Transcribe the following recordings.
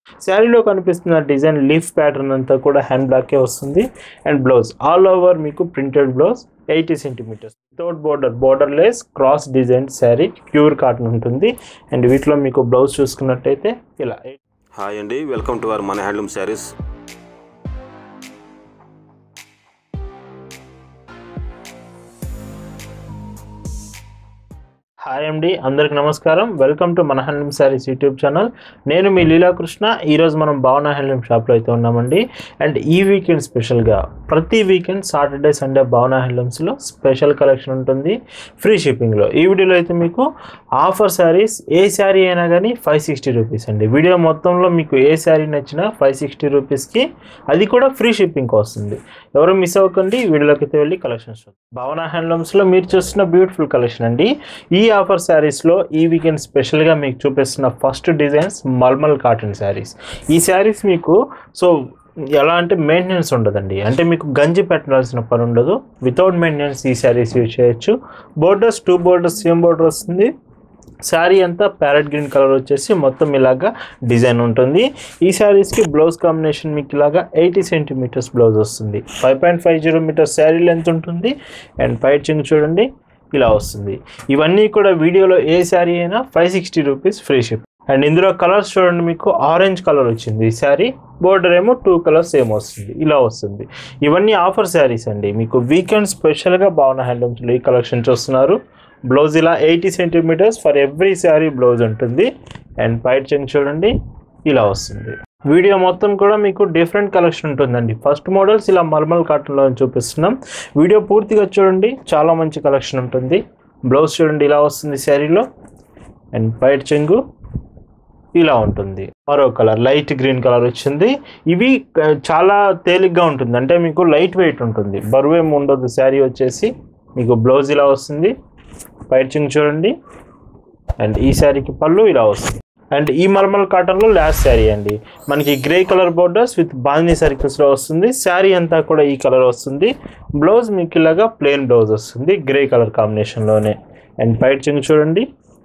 శారీలో కనిపిస్తున్న design leaf pattern అంతా కూడా హ్యాండ్ బ్లాకే వస్తుంది అండ్ బ్లౌజ్ ఆల్ ఓవర్ మీకు printed blouse eighty centimetres without border borderless cross design sari pure cotton ఉంటుంది అండ్ వీటిలో మీకు బ్లౌజ్ చూసుకున్నట్టయితే ఇలా హాయ్ అండి వెల్కమ్ టు అవర్ మన హ్యాండ్లూమ్ శారీస్ హాయ్ అండి అందరికి నమస్కారం వెల్కమ్ టు మన హ్యాండ్లూమ్ శారీస్ యూట్యూబ్ ఛానల్ నేను మీ లీలాకృష్ణ ఈరోజు మనం భావన హ్యాండ్లూమ్ షాప్లో అయితే ఉన్నామండి అండ్ ఈ వీకెండ్ స్పెషల్గా ప్రతి వీకెండ్ సాటర్డే సండే భావన హ్యాండ్లూమ్స్లో స్పెషల్ కలెక్షన్ ఉంటుంది ఫ్రీ షిప్పింగ్లో ఈ వీడియోలో అయితే మీకు ఆఫర్ శారీస్ ఏ శారీ అయినా కానీ ఫైవ్ సిక్స్టీ రూపీస్ అండి వీడియో మొత్తంలో మీకు ఏ శారీ నచ్చినా ఫైవ్ సిక్స్టీ రూపీస్కి అది కూడా ఫ్రీ షిప్పింగ్కి వస్తుంది ఎవరు మిస్ అవ్వకండి వీడియోలోకి అయితే వెళ్ళి కలెక్షన్స్ చూద్దాం భావన హ్యాండ్లూమ్స్లో మీరు చూస్తున్న బ్యూటిఫుల్ కలెక్షన్ అండి ఈ ఆఫర్ శారీస్లో ఈ వీకెండ్ స్పెషల్గా మీకు చూపిస్తున్న ఫస్ట్ డిజైన్స్ మల్మల్ కాటన్ శారీస్ ఈ శారీస్ మీకు సో ఎలా అంటే మెయింటెనెన్స్ ఉండదండి అంటే మీకు గంజి పెట్టాల్సిన పని ఉండదు వితౌట్ మెయింటెనెన్స్ ఈ శారీస్ యూజ్ చేయొచ్చు borders two borders same border వస్తుంది శారీ అంతా ప్యారెట్ గ్రీన్ కలర్ వచ్చేసి మొత్తం ఇలాగా డిజైన్ ఉంటుంది ఈ శారీస్కి బ్లౌజ్ కాంబినేషన్ మీకు ఇలాగా ఎయిటీ సెంటీమీటర్స్ బ్లౌజ్ వస్తుంది five point five zero metre sari length ఉంటుంది అండ్ పైచింగ్ చూడండి ఇలా వస్తుంది ఇవన్నీ కూడా వీడియోలో ఏ శారీ అయినా five sixty rupees free ship and ఇందులో కలర్స్ చూడండి మీకు ఆరెంజ్ కలర్ వచ్చింది ఈ శారీ బోర్డర్ ఏమో టూ కలర్స్ ఏమో వస్తుంది ఇలా వస్తుంది ఇవన్నీ ఆఫర్ శారీస్ అండి మీకు వీకెండ్ స్పెషల్గా భావన హ్యాండ్లూమ్స్లో ఈ కలెక్షన్ చూస్తున్నారు బ్లౌజ్ ఇలా eighty centimetres for every sari blouse ఉంటుంది అండ్ పైట్ చెంగ్ చూడండి ఇలా వస్తుంది వీడియో మొత్తం కూడా మీకు డిఫరెంట్ కలెక్షన్ ఉంటుందండి ఫస్ట్ మోడల్స్ ఇలా మల్మల్ కాటన్లో చూపిస్తున్నాం వీడియో పూర్తిగా చూడండి చాలా మంచి కలెక్షన్ ఉంటుంది బ్లౌజ్ చూడండి ఇలా వస్తుంది శారీలో అండ్ పైట్ చెంగు ఇలా ఉంటుంది మరో కలర్ లైట్ గ్రీన్ కలర్ వచ్చింది ఇవి ఆ, చాలా తేలిగ్గా ఉంటుంది అంటే మీకు లైట్ వెయిట్ ఉంటుంది బరువు ఏమి ఉండదు శారీ వచ్చేసి మీకు బ్లౌజ్ ఇలా వస్తుంది పైచింగ్ చూడండి అండ్ ఈ శారీకి పళ్ళు ఇలా వస్తుంది అండ్ ఈ మల్మల్ కాటన్లో లాస్ట్ శారీ అండి మనకి గ్రే కలర్ బోర్డర్స్ విత్ బాందీ సర్కిల్స్లో వస్తుంది శారీ అంతా కూడా ఈ కలర్ వస్తుంది బ్లౌజ్ మీకు ఇలాగా ప్లెయిన్ బ్లౌజ్ వస్తుంది గ్రే కలర్ కాంబినేషన్లోనే అండ్ పైట్ చింగ్ చూడండి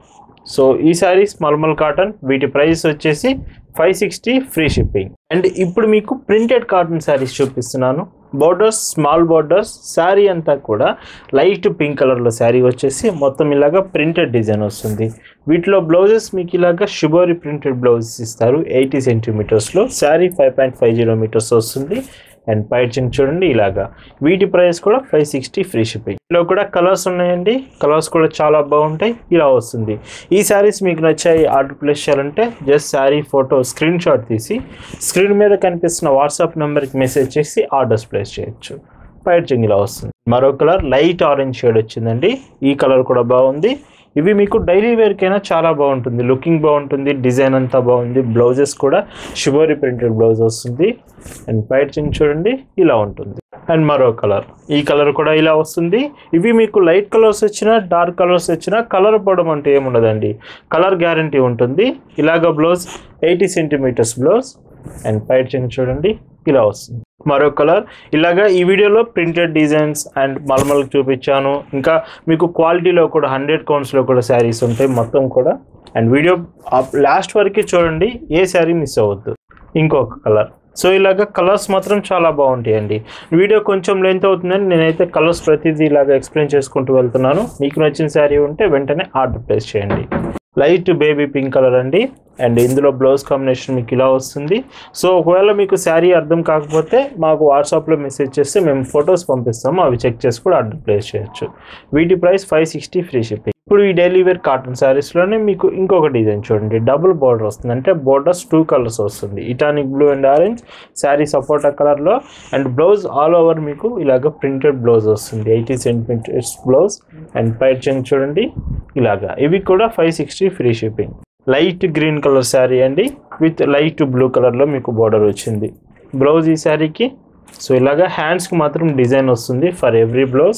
సో ఈ శారీస్ మల్మల్ కాటన్ వీటి ప్రైస్ వచ్చేసి five sixty free shipping and ఇప్పుడు మీకు ప్రింటెడ్ కాటన్ శారీస్ చూపిస్తున్నాను బోర్డర్స్ స్మాల్ బోర్డర్స్ శారీ అంతా కూడా లైట్ పింక్ కలర్లో శారీ వచ్చేసి మొత్తం ఇలాగా ప్రింటెడ్ డిజైన్ వస్తుంది వీటిలో బ్లౌజెస్ మీకు ఇలాగా షుబోరి ప్రింటెడ్ బ్లౌజెస్ ఇస్తారు ఎయిటీ సెంటీమీటర్స్లో sari five point five zero metres వస్తుంది అండ్ పైచింగ్ చూడండి ఇలాగా వీటి ప్రైస్ కూడా ఫైవ్ సిక్స్టీ ఫ్రీ షిప్పింగ్ ఇందులో కూడా కలర్స్ ఉన్నాయండి కలర్స్ కూడా చాలా బాగుంటాయి ఇలా వస్తుంది ఈ శారీస్ మీకు నచ్చాయి ఆర్డర్ ప్లేస్ చేయాలంటే just sari photo screen shot తీసి స్క్రీన్ మీద కనిపిస్తున్న వాట్సాప్ నెంబర్కి మెసేజ్ చేసి ఆర్డర్స్ ప్లేస్ చేయొచ్చు పైచింగ్ ఇలా వస్తుంది మరో కలర్ లైట్ ఆరెంజ్ షేడ్ వచ్చిందండి ఈ కలర్ కూడా బాగుంది ఇవి మీకు డైలీ వేర్కైనా చాలా బాగుంటుంది లుకింగ్ బాగుంటుంది డిజైన్ అంతా బాగుంది బ్లౌజెస్ కూడా షిబోరి ప్రింటెడ్ బ్లౌజ్ వస్తుంది అండ్ పైచింగ్ చూడండి ఇలా ఉంటుంది అండ్ మరో కలర్ ఈ కలర్ కూడా ఇలా వస్తుంది ఇవి మీకు లైట్ కలర్స్ వచ్చినా డార్క్ కలర్స్ వచ్చినా కలర్ పోవడం అంటే ఏముండదండి కలర్ గ్యారంటీ ఉంటుంది ఇలాగ blouse eighty centimetres blouse and పైచింగ్ చూడండి ఇలా వస్తుంది మరో కలర్ ఇలాగా ఈ వీడియోలో ప్రింటెడ్ డిజైన్స్ అండ్ మల్మల్ చూపించాను ఇంకా మీకు క్వాలిటీలో కూడా హండ్రెడ్ కౌంట్స్లో కూడా శారీస్ ఉంటాయి మొత్తం కూడా అండ్ వీడియో లాస్ట్ వరకు చూడండి ఏ శారీ మిస్ అవ్వద్దు ఇంకొక కలర్ సో ఇలాగ కలర్స్ మాత్రం చాలా బాగుంటాయండి వీడియో కొంచెం లెంత్ అవుతుందని నేనైతే కలర్స్ ప్రతిదీ ఇలాగ ఎక్స్ప్లెయిన్ చేసుకుంటూ వెళ్తున్నాను మీకు నచ్చిన శారీ ఉంటే వెంటనే ఆర్డర్ ప్లేస్ చేయండి లైట్ బేబీ పింక్ కలర్ అండి అండ్ ఇందులో బ్లౌజ్ కాంబినేషన్ మీకు ఇలా వస్తుంది సో ఒకవేళ మీకు శారీ అర్థం కాకపోతే మాకు వాట్సాప్లో మెసేజ్ చేస్తే మేము ఫొటోస్ పంపిస్తాము అవి చెక్ చేసి కూడా ఆర్డర్ ప్లేస్ చేయొచ్చు వీటి price five sixty free shipping ఇప్పుడు ఈ డైలీ వేర్ కాటన్ శారీస్లోనే మీకు ఇంకొక డిజైన్ చూడండి డబుల్ బార్డర్ వస్తుంది అంటే బోర్డర్స్ టూ కలర్స్ వస్తుంది ఇటానిక్ బ్లూ అండ్ ఆరెంజ్ శారీ సపోటా కలర్లో అండ్ బ్లౌజ్ ఆల్ ఓవర్ మీకు ఇలాగ ప్రింటెడ్ బ్లౌజ్ వస్తుంది ఎయిటీ సెంటీమీటర్స్ బ్లౌజ్ అండ్ పైచింగ్ చూడండి ఇలాగా ఇవి కూడా five sixty free shipping light green colour sari అండి విత్ లైట్ బ్లూ కలర్లో మీకు బార్డర్ వచ్చింది బ్లౌజ్ ఈ శారీకి సో ఇలాగా హ్యాండ్స్కి మాత్రం డిజైన్ వస్తుంది ఫర్ ఎవ్రీ బ్లౌజ్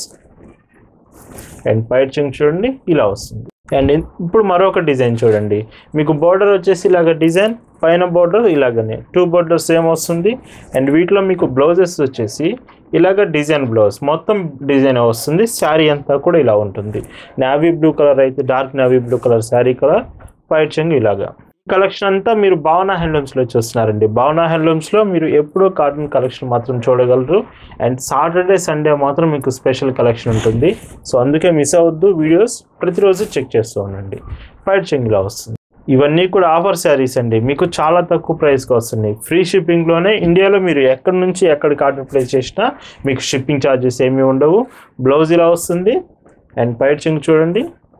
అండ్ పైచింగ్ చూడండి ఇలా వస్తుంది అండ్ ఇన్- ఇప్పుడు మరొక డిజైన్ చూడండి మీకు బార్డర్ వచ్చేసి ఇలాగ డిజైన్ పైన బార్డర్ ఇలాగనే టూ బార్డర్ సేమ్ వస్తుంది అండ్ వీటిలో మీకు బ్లౌజెస్ వచ్చేసి ఇలాగ డిజైన్ బ్లౌజ్ మొత్తం డిజైన్ వస్తుంది శారీ అంతా కూడా ఇలా ఉంటుంది నావీ బ్లూ కలర్ అయితే dark navy blue colour sari colour పైచింగ్ ఇలాగా కలెక్షన్ అంతా మీరు భావన హ్యాండ్లూమ్స్లో చూస్తున్నారండి భావన హ్యాండ్లూమ్స్లో మీరు ఎప్పుడూ కాటన్ కలెక్షన్ మాత్రం చూడగలరు అండ్ సాటర్డే సండే మాత్రం మీకు స్పెషల్ కలెక్షన్ ఉంటుంది సో అందుకే మిస్ అవ్వద్దు వీడియోస్ ప్రతిరోజు చెక్ చేస్తూ ఉండండి పైట్ చెంగిలా వస్తుంది ఇవన్నీ కూడా ఆఫర్ శారీస్ అండి మీకు చాలా తక్కువ ప్రైస్కి వస్తున్నాయి ఫ్రీ షిప్పింగ్లోనే ఇండియాలో మీరు ఎక్కడి నుంచి ఎక్కడికి ఆర్డర్ ప్లేస్ చేసినా మీకు షిప్పింగ్ ఛార్జెస్ ఏమీ ఉండవు బ్లౌజ్ ఇలా వస్తుంది అండ్ పైట్ చెంగు చూడండి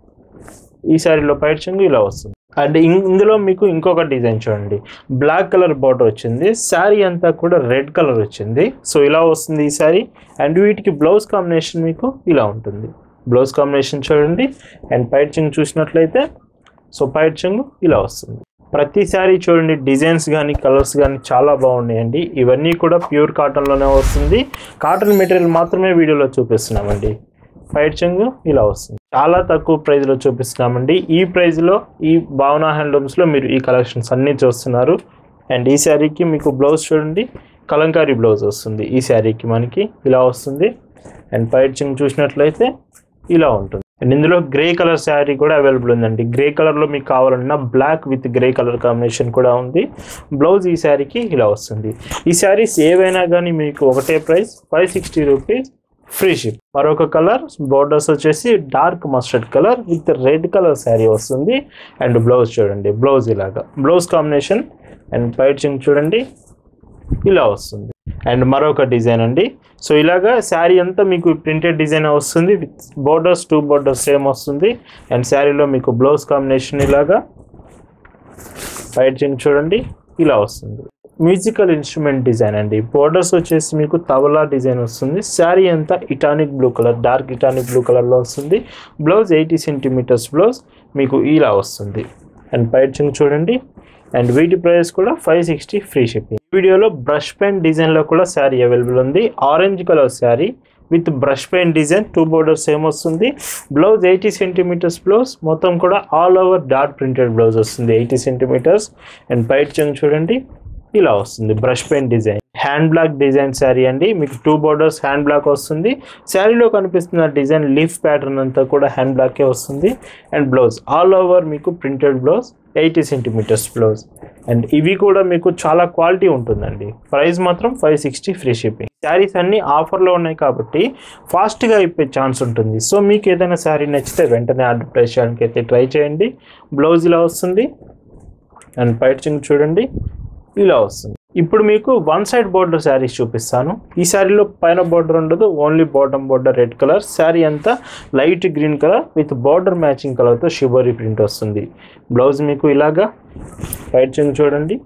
ఈ శారీలో పైట్ చెంగు ఇలా వస్తుంది అండ్ ఇం- ఇందులో మీకు ఇంకొక డిజైన్ చూడండి బ్లాక్ కలర్ బార్డర్ వచ్చింది శారీ అంతా కూడా రెడ్ కలర్ వచ్చింది సో ఇలా వస్తుంది ఈ శారీ అండ్ వీటికి బ్లౌజ్ కాంబినేషన్ మీకు ఇలా ఉంటుంది బ్లౌజ్ కాంబినేషన్ చూడండి అండ్ పైట్ చెంగు చూసినట్లయితే సో పైట్ చెంగు ఇలా వస్తుంది ప్రతి శారీ చూడండి డిజైన్స్ కానీ కలర్స్ కానీ చాలా బాగున్నాయండి ఇవన్నీ కూడా ప్యూర్ కాటన్లోనే వస్తుంది కాటన్ మెటీరియల్ మాత్రమే వీడియోలో చూపిస్తున్నామండి పైట్ చెంగు ఇలా వస్తుంది చాలా తక్కువ ప్రైస్లో చూపిస్తున్నామండి ఈ ప్రైస్లో ఈ భావన హ్యాండ్లూమ్స్లో మీరు ఈ కలెక్షన్స్ అన్నీ చూస్తున్నారు అండ్ ఈ శారీకి మీకు బ్లౌజ్ చూడండి కలంకారీ బ్లౌజ్ వస్తుంది ఈ శారీకి మనకి ఇలా వస్తుంది అండ్ పైట్ చెంగు చూసినట్లయితే ఇలా ఉంటుంది అండ్ ఇందులో గ్రే కలర్ శారీ కూడా అవైలబుల్ ఉందండి గ్రే కలర్లో మీకు కావాలన్నా black with grey colour combination కూడా ఉంది బ్లౌజ్ ఈ శారీకి ఇలా వస్తుంది ఈ శారీస్ ఏవైనా కానీ మీకు ఒకటే price five sixty rupees free ship మరొక కలర్ బోర్డర్స్ వచ్చేసి dark mustard colour with red colour sari వస్తుంది అండ్ బ్లౌజ్ చూడండి బ్లౌజ్ ఇలాగా బ్లౌజ్ కాంబినేషన్ అండ్ పైచింగ్ చూడండి ఇలా వస్తుంది అండ్ మరొక డిజైన్ అండి సో ఇలాగా శారీ అంతా మీకు ప్రింటెడ్ డిజైన్ వస్తుంది with borders two borders same వస్తుంది అండ్ శారీలో మీకు బ్లౌజ్ కాంబినేషన్ ఇలాగా పైచింగ్ చూడండి ఇలా వస్తుంది మ్యూజికల్ ఇన్స్ట్రుమెంట్ డిజైన్ అండి బోర్డర్స్ వచ్చేసి మీకు తబలా డిజైన్ వస్తుంది శారీ అంతా ఇటానిక్ బ్లూ కలర్ డార్క్ ఇటానిక్ బ్లూ కలర్లో వస్తుంది బ్లౌజ్ ఎయిటీ సెంటీమీటర్స్ బ్లౌజ్ మీకు ఇలా వస్తుంది అండ్ పైచింగ్ చూడండి అండ్ వీటి ప్రైస్ కూడా ఫైవ్ సిక్స్టీ ఫ్రీ షిప్పింగ్ వీడియోలో బ్రష్ పెయింట్ డిజైన్లో కూడా శారీ అవైలబుల్ ఉంది orange colour sari with brush paint design two borders ఏం వస్తుంది బ్లౌజ్ ఎయిటీ సెంటీమీటర్స్ బ్లౌజ్ మొత్తం కూడా all over dot printed blouse వస్తుంది ఎయిటీ సెంటీమీటర్స్ అండ్ పైట్ చెంగ్ చూడండి ఇలా వస్తుంది brush paint design hand block design sari అండి మీకు టూ బోర్డర్స్ హ్యాండ్ బ్లాక్ వస్తుంది శారీలో కనిపిస్తున్న డిజైన్ లీఫ్ ప్యాటర్న్ అంతా కూడా హ్యాండ్ బ్లాకే వస్తుంది అండ్ బ్లౌజ్ ఆల్ ఓవర్ మీకు printed blouse eighty centimetres blouse and ఇవి కూడా మీకు చాలా క్వాలిటీ ఉంటుందండి ప్రైస్ మాత్రం five sixty free shipping saris అన్నీ ఆఫర్లో ఉన్నాయి కాబట్టి ఫాస్ట్గా అయిపోయే ఛాన్స్ ఉంటుంది సో మీకు ఏదైనా శారీ నచ్చితే వెంటనే ఆర్డర్ ప్లేస్ చేయడానికి అయితే ట్రై చేయండి బ్లౌజ్ ఇలా వస్తుంది అండ్ పైచింగ్ చూడండి ఇలా వస్తుంది ఇప్పుడు మీకు వన్ సైడ్ బోర్డర్ శారీస్ చూపిస్తాను ఈ శారీలో పైన బోర్డర్ ఉండదు only bottom border red colour sari అంతా light green colour with border matching కలర్తో షిబోరీ ప్రింట్ వస్తుంది బ్లౌజ్ మీకు ఇలాగా పైట్ చెంగ్ చూడండి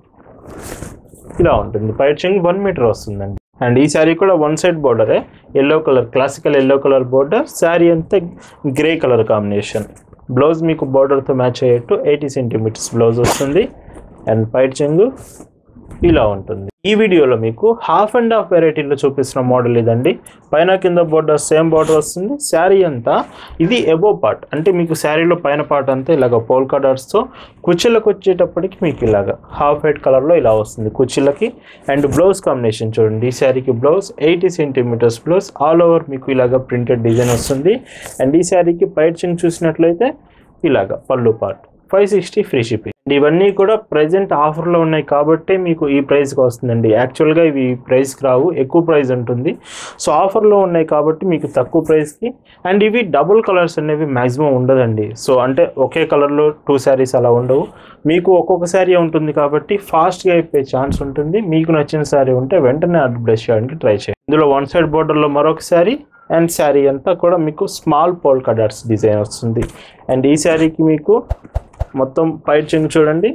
ఇలా ఉంటుంది పైట్ చెంగ్ వన్ మీటర్ వస్తుందండి అండ్ ఈ శారీ కూడా వన్ సైడ్ బోర్డరే yellow colour classical yellow colour border sari అంతా గ్రే కలర్ కాంబినేషన్ బ్లౌజ్ మీకు బోర్డర్తో మ్యాచ్ అయ్యేట్టు ఎయిటీ సెంటీమీటర్స్ బ్లౌజ్ వస్తుంది అండ్ పైట్ చెంగు ఇలా ఉంటుంది ఈ వీడియోలో మీకు హాఫ్ అండ్ హాఫ్ వెరైటీలో చూపిస్తున్న మోడల్ ఇదండి పైన కింద బోర్డర్ సేమ్ బోర్డర్ వస్తుంది శారీ అంతా ఇది ఎబో పార్ట్ అంటే మీకు శారీలో పైన పార్ట్ అంతా ఇలాగ పోల్కా డాట్స్తో కుర్చీలకు వచ్చేటప్పటికి మీకు ఇలాగ హాఫ్ వైట్ కలర్లో ఇలా వస్తుంది కుర్చీలకి అండ్ బ్లౌజ్ కాంబినేషన్ చూడండి ఈ శారీకి blouse eighty centimetres blouse all over మీకు ఇలాగ ప్రింటెడ్ డిజైన్ వస్తుంది అండ్ ఈ శారీకి పైచింగ్ చూసినట్లయితే ఇలాగ పళ్ళు part five sixty free shipping and ఇవన్నీ కూడా ప్రజెంట్ ఆఫర్లో ఉన్నాయి కాబట్టి మీకు ఈ ప్రైస్కి వస్తుందండి యాక్చువల్గా ఇవి ఈ ప్రైస్కి రావు ఎక్కువ ప్రైస్ ఉంటుంది సో ఆఫర్లో ఉన్నాయి కాబట్టి మీకు తక్కువ ప్రైస్కి అండ్ ఇవి డబుల్ కలర్స్ అనేవి మ్యాక్సిమం ఉండదండి సో అంటే ఒకే కలర్లో టూ శారీస్ అలా ఉండవు మీకు ఒక్కొక్క శారీ ఉంటుంది కాబట్టి ఫాస్ట్గా అయిపోయే ఛాన్స్ ఉంటుంది మీకు నచ్చిన శారీ ఉంటే వెంటనే ఆర్డర్ ప్లేస్ చేయడానికి ట్రై చేయండి ఇందులో వన్ సైడ్ బోర్డర్లో మరొక శారీ అండ్ శారీ అంతా కూడా మీకు స్మాల్ పోల్ కడర్స్ డిజైన్ వస్తుంది అండ్ ఈ శారీకి మీకు మొత్తం పైట్ చెంగు చూడండి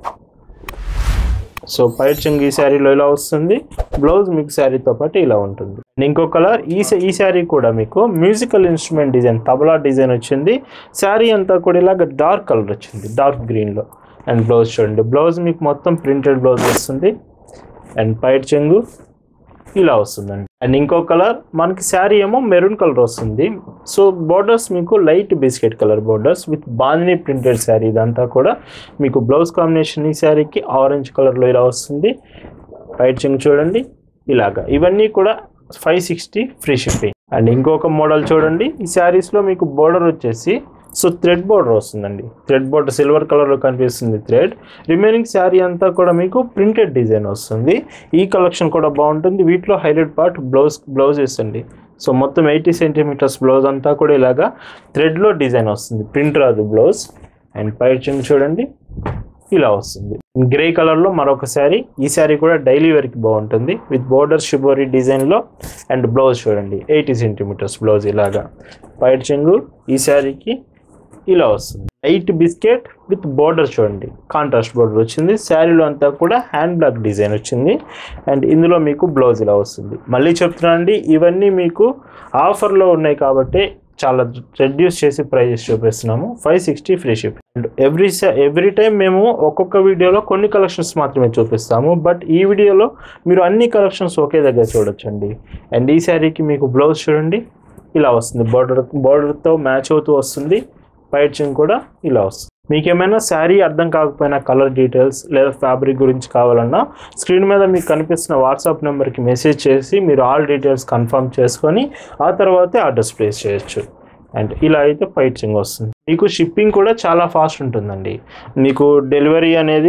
సో పైట్ చెంగు ఈ శారీలో ఇలా వస్తుంది బ్లౌజ్ మీకు శారీతో పాటు ఇలా ఉంటుంది అండ్ ఇంకో కలర్ ఈ సా- ఈ శారీ కూడా మీకు musical instrument design tabla design వచ్చింది శారీ అంతా కూడా ఇలాగ డార్క్ కలర్ వచ్చింది డార్క్ గ్రీన్లో అండ్ బ్లౌజ్ చూడండి బ్లౌజ్ మీకు మొత్తం ప్రింటెడ్ బ్లౌజ్ వస్తుంది అండ్ పైట్ చెంగు ఇలా వస్తుందండి అండ్ ఇంకో కలర్ మనకి శారీ ఏమో మెరూన్ కలర్ వస్తుంది సో బోర్డర్స్ మీకు light biscuit colour borders with bandhani printed sari ఇదంతా కూడా మీకు బ్లౌజ్ కాంబినేషన్ ఈ శారీకి ఆరెంజ్ కలర్లో ఇలా వస్తుంది వైట్ చెంగ్ చూడండి ఇలాగా ఇవన్నీ కూడా five sixty free shipping and ఇంకొక మోడల్ చూడండి ఈ శారీస్లో మీకు బోర్డర్ వచ్చేసి సో థ్రెడ్ బోర్డర్ వస్తుందండి థ్రెడ్ బోర్డర్ సిల్వర్ కలర్లో కనిపిస్తుంది థ్రెడ్ రిమైనింగ్ శారీ అంతా కూడా మీకు ప్రింటెడ్ డిజైన్ వస్తుంది ఈ కలెక్షన్ కూడా బాగుంటుంది వీటిలో హైలైట్ పార్ట్ బ్లౌజ్ బ్లౌజెస్ అండి సో మొత్తం ఎయిటీ సెంటీమీటర్స్ బ్లౌజ్ అంతా కూడా ఇలాగా థ్రెడ్లో డిజైన్ వస్తుంది ప్రింట్ రాదు బ్లౌజ్ అండ్ పైచింగ్ చూడండి ఇలా వస్తుంది గ్రే కలర్లో మరొక శారీ ఈ శారీ కూడా డైలీ వేర్కి బాగుంటుంది విత్ బోర్డర్ షిబోరి డిజైన్లో అండ్ బ్లౌజ్ చూడండి ఎయిటీ సెంటీమీటర్స్ బ్లౌజ్ ఇలాగా పైట్ చెంగు ఈ శారీకి ఇలా వస్తుంది ఎయిట్ బిస్కెట్ విత్ బోర్డర్ చూడండి కాంట్రాస్ట్ బోర్డర్ వచ్చింది శారీలో అంతా కూడా హ్యాండ్ బ్లాక్ డిజైన్ వచ్చింది అండ్ ఇందులో మీకు బ్లౌజ్ ఇలా వస్తుంది మళ్ళీ చెప్తున్నానండి ఇవన్నీ మీకు ఆఫర్లో ఉన్నాయి కాబట్టి చాలా రెడ్యూస్ చేసి ప్రైజెస్ చూపిస్తున్నాము five sixty free ship and every every time మేము ఒక్కొక్క వీడియోలో కొన్ని కలెక్షన్స్ మాత్రమే చూపిస్తాము బట్ ఈ వీడియోలో మీరు అన్ని కలెక్షన్స్ ఒకే దగ్గర చూడొచ్చండి అండ్ ఈ శారీకి మీకు బ్లౌజ్ చూడండి ఇలా వస్తుంది బార్డర్ బార్డర్తో మ్యాచ్ అవుతూ వస్తుంది పైచింగ్ కూడా ఇలా వస్తుంది మీకు ఏమైనా శారీ అర్థం కాకపోయినా కలర్ డీటెయిల్స్ లేదా ఫ్యాబ్రిక్ గురించి కావాలన్నా స్క్రీన్ మీద మీకు కనిపిస్తున్న వాట్సాప్ నెంబర్కి మెసేజ్ చేసి మీరు ఆల్ డీటెయిల్స్ కన్ఫర్మ్ చేసుకొని ఆ తర్వాతే ఆర్డర్స్ ప్లేస్ చేయొచ్చు అండ్ ఇలా అయితే పైచింగ్ వస్తుంది మీకు షిప్పింగ్ కూడా చాలా ఫాస్ట్ ఉంటుందండి మీకు డెలివరీ అనేది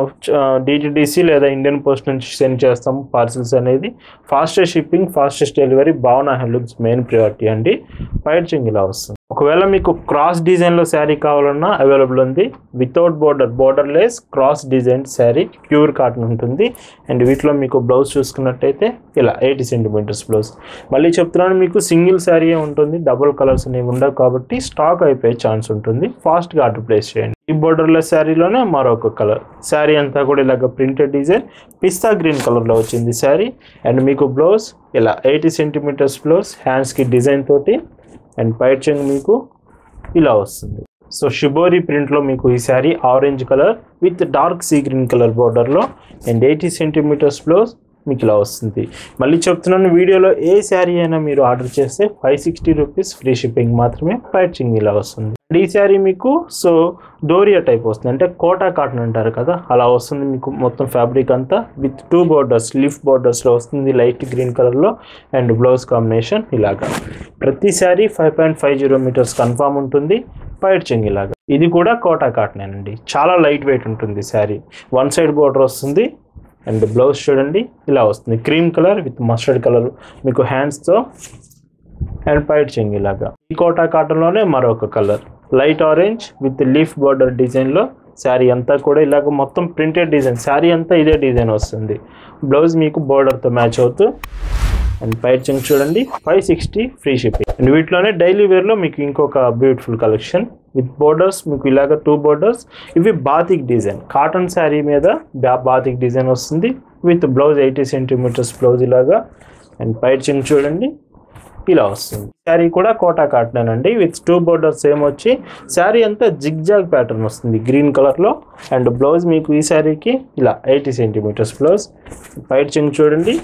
డిటిడిసి లేదా ఇండియన్ పోస్ట్ నుంచి సెండ్ చేస్తాము పార్సిల్స్ అనేది fastest shipping fastest delivery Bhavana handlooms main priority అండి పైచింగ్ ఇలా వస్తుంది ఒకవేళ మీకు క్రాస్ డిజైన్లో శారీ కావాలన్నా అవైలబుల్ ఉంది without border borderless cross design sari pure cotton ఉంటుంది అండ్ వీటిలో మీకు బ్లౌజ్ చూసుకున్నట్టయితే ఇలా ఎయిటీ సెంటీమీటర్స్ బ్లౌజ్ మళ్ళీ చెప్తున్నాను మీకు సింగిల్ శారీ ఉంటుంది డబుల్ కలర్స్ అనేవి ఉండవు కాబట్టి స్టాక్ అయిపోయే ఛాన్స్ ఉంటుంది ఫాస్ట్గా ఆర్డర్ ప్లేస్ చేయండి ఈ బోర్డర్లెస్ శారీలోనే మరొక కలర్ శారీ అంతా కూడా ఇలాగ ప్రింటెడ్ డిజైన్ పిస్తా గ్రీన్ కలర్లో వచ్చింది శారీ అండ్ మీకు బ్లౌజ్ ఇలా ఎయిటీ సెంటీమీటర్స్ బ్లౌజ్ హ్యాండ్స్కి డిజైన్ తోటి అండ్ పైచింగ్ మీకు ఇలా వస్తుంది సో షిబోరి ప్రింట్లో మీకు ఈ sari orange colour with dark sea green colour బార్డర్లో అండ్ ఎయిటీ సెంటీమీటర్స్ బ్లౌజ్ మీకు ఇలా వస్తుంది మళ్ళీ చెప్తున్నాను వీడియోలో ఏ శారీ అయినా మీరు ఆర్డర్ చేస్తే five sixty rupees free shipping మాత్రమే పైచింగ్ ఇలా వస్తుంది అండ్ ఈ శారీ మీకు సో డోరియా టైప్ వస్తుంది అంటే కోటా కాటన్ అంటారు కదా అలా వస్తుంది మీకు మొత్తం ఫ్యాబ్రిక్ అంతా విత్ టూ బోర్డర్స్ లీఫ్ బోర్డర్స్లో వస్తుంది లైట్ గ్రీన్ కలర్లో అండ్ బ్లౌజ్ కాంబినేషన్ ఇలాగా ప్రతి sari five point five zero metres confirm ఉంటుంది పైట్ చెంగ్ ఇలాగా ఇది కూడా కోటా కాటన్ అండి చాలా లైట్ వెయిట్ ఉంటుంది శారీ వన్ సైడ్ బోర్డర్ వస్తుంది అండ్ బ్లౌజ్ చూడండి ఇలా వస్తుంది cream colour with mustard colour మీకు హ్యాండ్స్తో అండ్ పైట్ చెంగ్ ఇలాగా ఈ కోటా కాటన్లోనే మరొక colour light orange with leaf border డిజైన్లో శారీ అంతా కూడా ఇలాగ మొత్తం ప్రింటెడ్ డిజైన్ శారీ అంతా ఇదే డిజైన్ వస్తుంది బ్లౌజ్ మీకు బార్డర్తో మ్యాచ్ అవుతూ అండ్ పైచింగ్ చూడండి five sixty free shipping and వీటిలోనే డైలీ వేర్లో మీకు ఇంకొక బ్యూటిఫుల్ కలెక్షన్ విత్ బోర్డర్స్ మీకు ఇలాగ టూ బోర్డర్స్ ఇవి బాతిక్ డిజైన్ కాటన్ శారీ మీద బా బాతిక్ డిజైన్ వస్తుంది with blouse eighty centimetres blouse ఇలాగా అండ్ పైచింగ్ చూడండి ఇలా వస్తుంది శారీ కూడా కోటా కాటన్ అండి విత్ టూ బోర్డర్స్ సేమ్ వచ్చి శారీ అంతా జిగ్జాగ్ ప్యాటర్న్ వస్తుంది గ్రీన్ కలర్లో అండ్ బ్లౌజ్ మీకు ఈ శారీకి ఇలా ఎయిటీ సెంటీమీటర్స్ బ్లౌజ్ పైచింగ్ చూడండి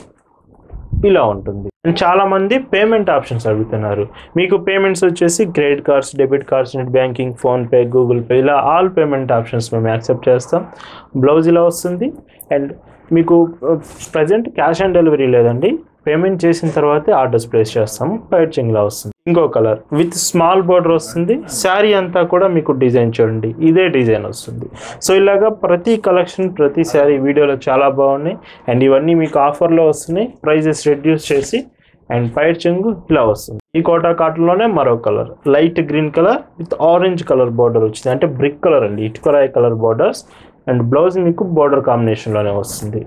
ఇలా ఉంటుంది అండ్ చాలా మంది పేమెంట్ ఆప్షన్స్ అడుగుతున్నారు మీకు పేమెంట్స్ వచ్చేసి credit cards debit cards net banking PhonePe Google pay ఇలా ఆల్ పేమెంట్ ఆప్షన్స్ మేము యాక్సెప్ట్ చేస్తాం బ్లౌజ్ ఇలా వస్తుంది అండ్ మీకు ప్రజెంట్ క్యాష్ ఆన్ డెలివరీ లేదండి పేమెంట్ చేసిన తర్వాతే ఆర్డర్స్ ప్లేస్ చేస్తాము పైచింగ్ ఇలా వస్తుంది ఇంకో కలర్ విత్ స్మాల్ బోర్డర్ వస్తుంది శారీ అంతా కూడా మీకు డిజైన్ చూడండి ఇదే డిజైన్ వస్తుంది సో ఇలాగా ప్రతి కలెక్షన్ ప్రతి శారీ వీడియోలో చాలా బాగున్నాయి అండ్ ఇవన్నీ మీకు ఆఫర్లో వస్తున్నాయి ప్రైజెస్ రెడ్యూస్ చేసి అండ్ పైట్ చెంగు ఇలా వస్తుంది ఈ కోటా కాటన్లోనే మరో colour light green colour with orange colour border వచ్చింది అంటే బ్రిక్ కలర్ అండి ఇటుకరాయి కలర్ బార్డర్స్ అండ్ బ్లౌజ్ మీకు బార్డర్ కాంబినేషన్లోనే వస్తుంది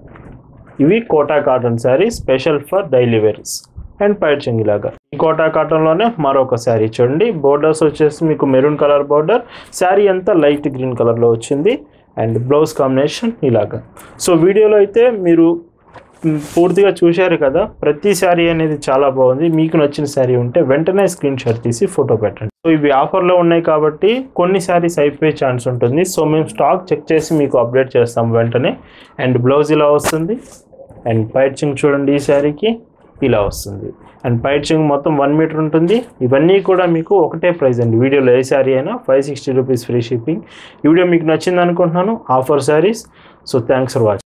ఇవి Kota cotton sari special for daily wears and పైట్ లాగా ఈ కోటా కాటన్లోనే మరొక శారీ చూడండి బోర్డర్స్ వచ్చేసి మీకు మెరూన్ కలర్ బోర్డర్ శారీ అంతా లైట్ గ్రీన్ కలర్లో వచ్చింది అండ్ బ్లౌజ్ కాంబినేషన్ ఇలాగా సో వీడియోలో అయితే మీరు మ్, పూర్తిగా చూశారు కదా ప్రతి శారీ అనేది చాలా బాగుంది మీకు నచ్చిన శారీ ఉంటే వెంటనే స్క్రీన్ షాట్ తీసి ఫోటో పెట్టండి సో ఇవి ఆఫర్లో ఉన్నాయి కాబట్టి కొన్ని శారీస్ అయిపోయే ఛాన్స్ ఉంటుంది సో మేము స్టాక్ చెక్ చేసి మీకు అప్డేట్ చేస్తాం వెంటనే అండ్ బ్లౌజ్ ఇలా వస్తుంది అండ్ పైచింగ్ చూడండి ఈ శారీకి ఇలా వస్తుంది అండ్ పైచింగ్ మొత్తం వన్ మీటర్ ఉంటుంది ఇవన్నీ కూడా మీకు ఒకటే ప్రైస్ అండి వీడియోలో ఏ శారీ అయినా five sixty rupees free shipping ఈ వీడియో మీకు నచ్చింది అనుకుంటున్నాను offer saris so thanks for watching